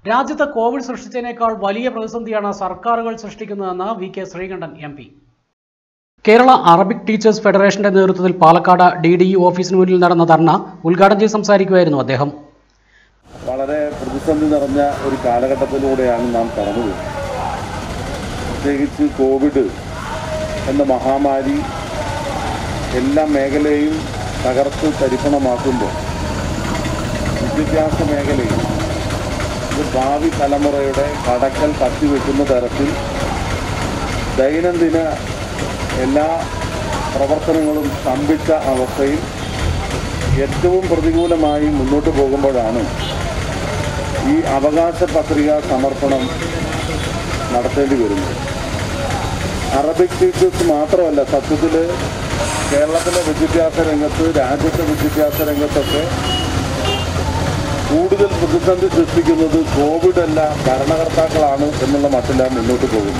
രാജ്യത്ത് കോവിഡ് സൃഷ്ടിച്ചതിനേക്കാൾ വലിയ പ്രതിസന്ധിയാണ് സർക്കാരുകൾ സൃഷ്ടിക്കുന്നതെന്ന് V K Sreekandan M P Kerala Arabic teachers ഫെഡറേഷന്റെ നേതൃത്വത്തിൽ പാലക്കാട് ഡി ഡി ഇ ഓഫീസിന് മുന്നിൽ നടന്ന ധർണ ഉദ്ഘാടനം ചെയ്ത് സംസാരിക്കുകയായിരുന്നു അദ്ദേഹം വളരെ പ്രതിസന്ധി നിറഞ്ഞ ഒരു കാലഘട്ടത്തിലൂടെയാണ് നാം കടന്നു പോകുന്നത് പ്രത്യേകിച്ച് കോവിഡ് എന്ന മഹാമാരി എല്ലാ മേഖലയും തകർത്ത് തരിപ്പണമാക്കുമ്പോൾ വിദ്യാഭ്യാസ മേഖലയിൽ ഇത് ഭാവി തലമുറയുടെ കടക്കൽ കത്തിവെക്കുന്ന തരത്തിൽ ദൈനംദിന എല്ലാ പ്രവർത്തനങ്ങളും സ്തംഭിച്ച അവസ്ഥയിൽ ഏറ്റവും പ്രതികൂലമായി മുന്നോട്ട് പോകുമ്പോഴാണ് ഈ അവകാശ പത്രിക സമർപ്പണം നടത്തേണ്ടി വരുന്നത് അറബിക് ടീച്ചേഴ്സ് മാത്രമല്ല സത്യത്തിൽ കേരളത്തിലെ വിദ്യാഭ്യാസ രംഗത്ത് രാജ്യത്തെ വിദ്യാഭ്യാസ രംഗത്തൊക്കെ കൂടുതൽ പ്രതിസന്ധി സൃഷ്ടിക്കുന്നത് കോവിഡ് അല്ല ഭരണകർത്താക്കളാണ് എന്നുള്ള മട്ടിലാണ് മുന്നോട്ട് പോകുന്നത്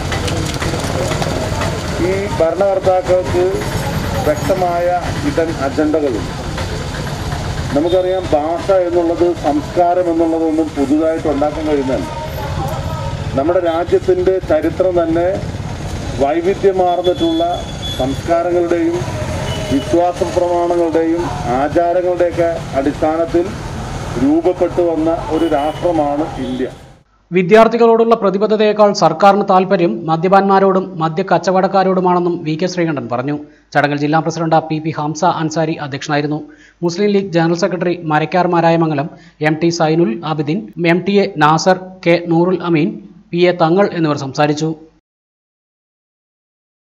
ഈ ഭരണകർത്താക്കൾക്ക് വ്യക്തമായ ഇടൻ അജണ്ടകളുണ്ട് നമുക്കറിയാം ഭാഷ എന്നുള്ളത് സംസ്കാരം എന്നുള്ളതൊന്നും പുതുതായിട്ട് ഉണ്ടാക്കാൻ കഴിയുന്നതല്ല നമ്മുടെ രാജ്യത്തിൻ്റെ ചരിത്രം തന്നെ വൈവിധ്യമാർന്നിട്ടുള്ള സംസ്കാരങ്ങളുടെയും വിശ്വാസ പ്രമാണങ്ങളുടെയും ആചാരങ്ങളുടെയൊക്കെ അടിസ്ഥാനത്തിൽ രൂപപ്പെട്ടു വന്ന ഒരു രാഷ്ട്രമാണ് ഇന്ത്യ വിദ്യാർത്ഥികളോടുള്ള പ്രതിബദ്ധതയേക്കാൾ സർക്കാരിന് താൽപ്പര്യം മദ്യപാന്മാരോടും മദ്യ കച്ചവടക്കാരോടുമാണെന്നും വി കെ ശ്രീകണ്ഠൻ പറഞ്ഞു ചടങ്ങിൽ ജില്ലാ president P P Hamsa Ansari അധ്യക്ഷനായിരുന്നു Muslim League general secretary Marakkar Marayamangalam M T Zainul Abideen M T A Nasar K Noorul Ameen P A തങ്ങൾ എന്നിവർ സംസാരിച്ചു